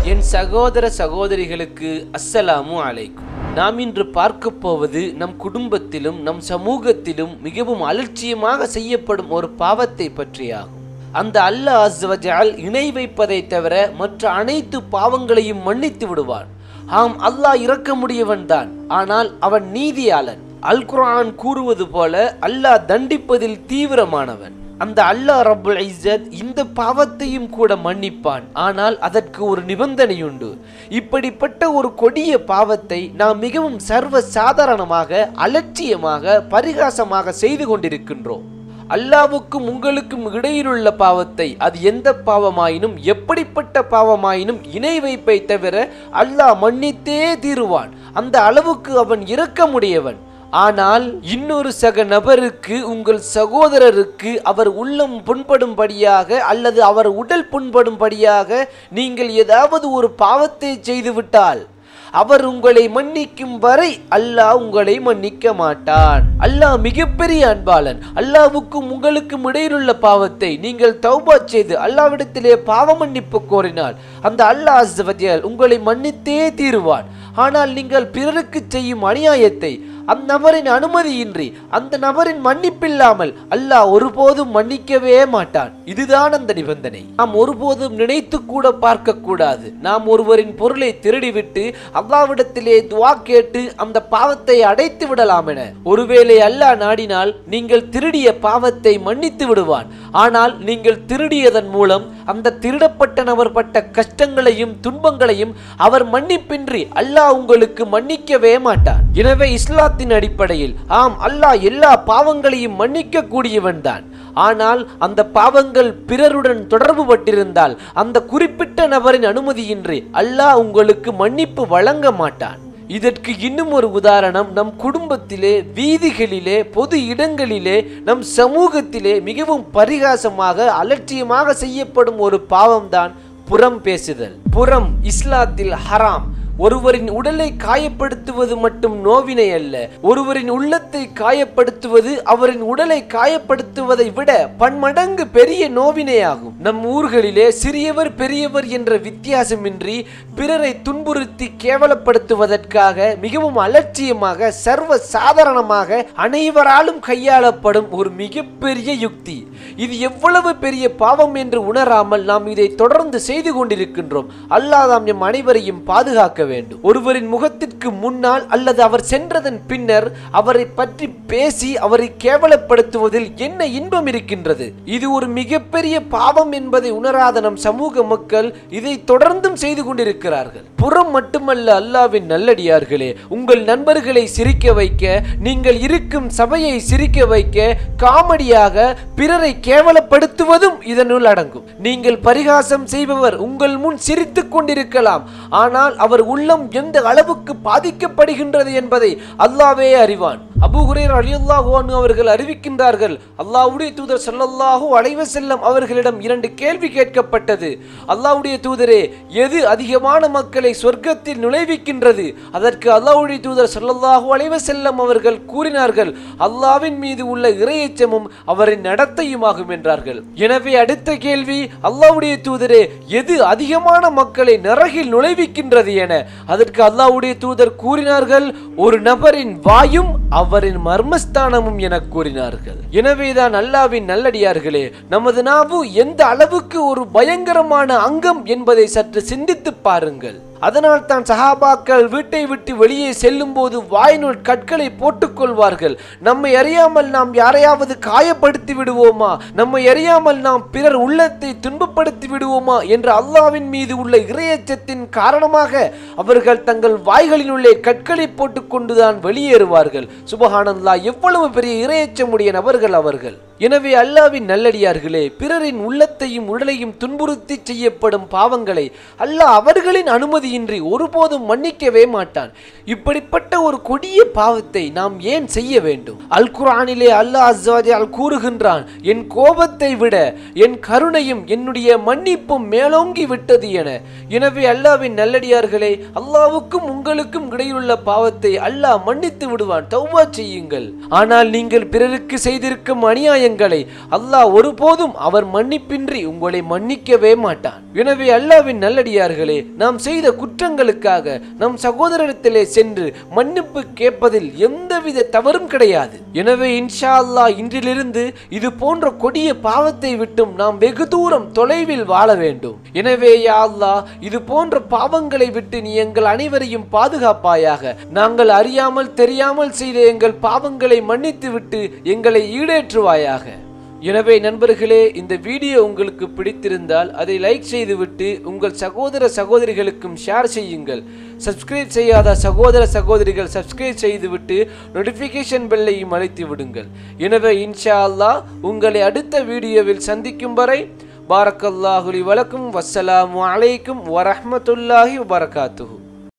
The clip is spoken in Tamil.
என் சகோதர சகோதரிகளுக்கு அஸ்ஸலாமு அலைக்கும் நாம் இன்று பார்க்க போவது நம் குடும்பத்திலும் நம் சமூகத்திலும் மிகவும் அலட்சியமாக செய்யப்படும் ஒரு பாவத்தை பற்றியாகும் அந்த அல்லாஹ் அஸ்வஜால் இணை வைப்பதை தவிர மற்ற அனைத்து பாவங்களையும் மன்னித்து விடுவான் ஆம் அல்லாஹ் இறக்கமுடையவன் தான் ஆனால் அவன் நீதியாளன் அல் குர்ஆன் கூறுவது போல அல்லாஹ் தண்டிப்பதில் தீவிரமானவன் அந்த அல்லாஹ் ரப்புல் இஸ்ஸத் இந்த பாவத்தையும் கூட மன்னிப்பான் ஆனால் அதற்கு ஒரு நிபந்தனையுண்டு இப்படிப்பட்ட ஒரு கொடிய பாவத்தை நாம் மிகவும் சர்வ சாதாரணமாக அலட்சியமாக பரிகாசமாக செய்து கொண்டிருக்கின்றோம் அல்லாவுக்கும் உங்களுக்கும் இடையிலுள்ள பாவத்தை அது எந்த பாவமாயினும் எப்படிப்பட்ட பாவமாயினும் இணை வைப்பை தவிர அல்லாஹ் மன்னித்தே தீருவான் அந்த அளவுக்கு அவன் இரக்கமுடையவன் ஆனால் இன்னொரு சக நபருக்கு உங்கள் சகோதரருக்கு அவர் உள்ளம் புண்படும்படியாக அல்லது அவர் உடல் புண்படும்படியாக நீங்கள் ஏதாவது ஒரு பாவத்தை செய்துவிட்டால் அவர் உங்களை மன்னிக்கும் வரை அல்லாஹ் உங்களை மன்னிக்க மாட்டான் அல்லாஹ் மிகப்பெரிய அன்பாளன் அல்லாவுக்கும் உங்களுக்கும் இடையிலுள்ள பாவத்தை நீங்கள் தௌபா செய்து அல்லாவிடத்திலே பாவ மன்னிப்பு கோரினால் அந்த அல்லாஹ் அஸ்வஜல் உங்களை மன்னித்தே தீருவான் ஆனால் நீங்கள் பிறருக்கு செய்யும் அநியாயத்தை அந்நபரின் அனுமதியின்றி அந்த நபரின் மன்னிப்பில்லாமல் அல்லாஹ் ஒருபோதும் மன்னிக்கவே மாட்டான் இதுதான் அந்த நிபந்தனை நாம் ஒருபோதும் நினைத்து கூட பார்க்க கூடாது நாம் ஒருவரின் பொருளை திருடிவிட்டு அல்லாவிடத்திலே துவா கேட்டு அந்த பாவத்தை அடைத்து விடலாம் என ஒருவேளை அல்லாஹ் நாடினால் நீங்கள் திருடிய பாவத்தை மன்னித்து விடுவான் ஆனால் நீங்கள் திருடியதன் மூலம் அந்த திருடப்பட்ட நபர் பட்ட கஷ்டங்களையும் துன்பங்களையும் அவர் மன்னிப்பின்றி அல்லாஹ் உங்களுக்கு மன்னிக்கவே மாட்டான் எனவே இஸ்லாத்தின் அடிப்படையில் ஆம் அல்லாஹ் எல்லா பாவங்களையும் மன்னிக்க கூடியவன் தான் ஆனால் அந்த பாவங்கள் பிறருடன் தொடர்பு பட்டிருந்தால் அந்த குறிப்பிட்ட நபரின் அனுமதியின்றி அல்லாஹ் உங்களுக்கு மன்னிப்பு வழங்க மாட்டான் இதற்கு இன்னும் ஒரு உதாரணம் நம் குடும்பத்திலே வீதிகளிலே பொது இடங்களிலே நம் சமூகத்திலே மிகவும் பரிகாசமாக அலட்சியமாக செய்யப்படும் ஒரு பாவம்தான் புறம் பேசுதல் புறம் இஸ்லாத்தில் ஹராம் ஒருவரின் உடலை காயப்படுத்துவது மட்டும் நோவினை அல்ல ஒருவரின் உள்ளத்தை காயப்படுத்துவது அவரின் உடலை காயப்படுத்துவதை விட பன்மடங்கு பெரிய நோவினையாகும் நம் ஊர்களிலே சிறியவர் பெரியவர் என்ற வித்தியாசமின்றி பிறரை துன்புறுத்தி கேவலப்படுத்துவதற்காக மிகவும் அலட்சியமாக சர்வ சாதாரணமாக அனைவராலும் கையாளப்படும் ஒரு மிகப்பெரிய யுக்தி இது எவ்வளவு பெரிய பாவம் என்று உணராமல் நாம் இதை தொடர்ந்து செய்து கொண்டிருக்கின்றோம் அல்லாதாம் எம் அனைவரையும் பாதுகாக்க வேண்டும் ஒருவரின் முகத்திற்கு முன்னால் அல்லது அவர் சென்றதன் பின்னர் அவரை பற்றி பேசி அவரை கேவலப்படுத்துவதில் என்ன இன்பம் இருக்கின்றது இது ஒரு மிகப்பெரிய பாவம் என்பதை உணராத நம் சமூக மக்கள் இதை தொடர்ந்தும் செய்து கொண்டிருக்கிறார்கள் புறம் மட்டுமல்ல அல்லாவின் நல்லடியார்களே உங்கள் நண்பர்களை சிரிக்க வைக்க நீங்கள் இருக்கும் சபையை சிரிக்க வைக்க காமெடியாக பிறரை கேவலப்படுத்துவதும் இதனுள் அடங்கும் நீங்கள் பரிகாசம் செய்பவர் உங்கள் முன் சிரித்துக் கொண்டிருக்கலாம் ஆனால் அவர் உள்ளம் எந்த அளவுக்கு பாதிக்கப்படுகின்றது என்பதை அல்லாவே அறிவான் அபு ஹுரேர் அலியுல்லாஹு அன்ஹு அவர்கள் அறிவிக்கின்றார்கள் அல்லாஹ்வுடைய தூதர் ஸல்லல்லாஹு அலைஹி வஸல்லம் அவர்களிடம் இரண்டு கேள்வி கேட்கப்பட்டது அல்லாஹ்வுடைய தூதரே எது அதிகமான மக்களை சொர்க்கத்தில் நுழைவிக்கின்றது அதற்கு அல்லாஹ்வுடைய தூதர் ஸல்லல்லாஹு அலைஹி வஸல்லம் அவர்கள் கூறினார்கள் அல்லாஹ்வின் மீது உள்ள இறையச்சமும் அவரின் நடத்தையுமாகும் என்றார்கள் எனவே அடுத்த கேள்வி அல்லாஹ்வுடைய தூதரே எது அதிகமான மக்களை நரகில் நுழைவிக்கின்றது என அதற்கு அல்லாஹ்வுடைய தூதர் கூறினார்கள் ஒரு நபரின் வாயும் அவரின் மர்மஸ்தானமும் என கூறினார்கள் எனவேதான் அல்லாவின் நல்லடியார்களே நமது நாவு எந்த அளவுக்கு ஒரு பயங்கரமான அங்கம் என்பதை சற்று சிந்தித்து பாருங்கள் அதனால் தான் சஹாபாக்கள் வீட்டை விட்டு வெளியே செல்லும் போது வாயினுள் கற்களை போட்டுக் கொள்வார்கள் நம்மை அறியாமல் நாம் யாரையாவது காயப்படுத்தி விடுவோமா நம்மை அறியாமல் நாம் பிறர் உள்ளத்தை துன்பப்படுத்தி விடுவோமா என்ற அல்லாவின் மீது உள்ள இறையச்சத்தின் காரணமாக அவர்கள் தங்கள் வாய்களினுள்ளே கற்களை போட்டுக்கொண்டுதான் வெளியேறுவார்கள் சுபஹானல்லா எவ்வளவு பெரிய இறையச்சமுடைய நபர்கள் அவர்கள் எனவே அல்லாவின் நல்லடியார்களே பிறரின் உள்ளத்தையும் உடலையும் துன்புறுத்தி செய்யப்படும் பாவங்களை அல்லாஹ் அவர்களின் அனுமதியின்றி ஒருபோதும் மன்னிக்கவே மாட்டான் இப்படிப்பட்ட ஒரு கொடிய பாவத்தை நாம் ஏன் செய்ய வேண்டும் அல் குர்ஆனிலே அல்லாஹ் அஸ்ஸவஜல் கூறுகின்றான் என் கோபத்தை விட என் கருணையும் என்னுடைய மன்னிப்பும் மேலோங்கி விட்டது என எனவே அல்லாவின் நல்லடியார்களே அல்லாவுக்கும் உங்களுக்கும் இடையிலுள்ள பாவத்தை அல்லாஹ் மன்னித்து விடுவான் தௌபா செய்யுங்கள் ஆனால் நீங்கள் பிறருக்கு செய்திருக்கும் அநியாய விடயங்களை அல்லாஹ் ஒருபோதும் அவர் மன்னிப்பின்றி உங்களை மன்னிக்கவே மாட்டான் எனவே அல்லாவின் நல்லடியார்களே நாம் செய்த குற்றங்களுக்காக நம் சகோதரத்திலே சென்று மன்னிப்பு கேட்பதில் எந்தவித தவறும் கிடையாது எனவே இன்ஷா அல்லாஹ் இன்றிலிருந்து இது போன்ற கொடிய பாவத்தை விட்டும் நாம் வெகு தூரம் தொலைவில் வாழ வேண்டும் எனவே யா அல்லாஹ் இது போன்ற பாவங்களை விட்டு நீ எங்கள் அனைவரையும் பாதுகாப்பாயாக நாங்கள் அறியாமல் தெரியாமல் செய்த எங்கள் பாவங்களை மன்னித்து விட்டு எங்களை ஈடேற்றுவாயாக எனவே நண்பர்களே இந்த வீடியோ உங்களுக்கு பிடித்திருந்தால் அதை லைக் செய்துவிட்டு உங்கள் சகோதர சகோதரிகளுக்கும் ஷேர் செய்யுங்கள் சப்ஸ்கிரைப் செய்யாத சகோதர சகோதரிகள் சப்ஸ்கிரைப் செய்துவிட்டு நோட்டிஃபிகேஷன் பெல்லையும் அழைத்து விடுங்கள் எனவே இன்ஷா அல்லாஹ் உங்களை அடுத்த வீடியோவில் சந்திக்கும் வரை பாரக்கல்லாஹுலி வலக்கும் வஸ்ஸலாமு அலைக்கும் வரஹ்மத்துல்லாஹி வபரகாத்துஹு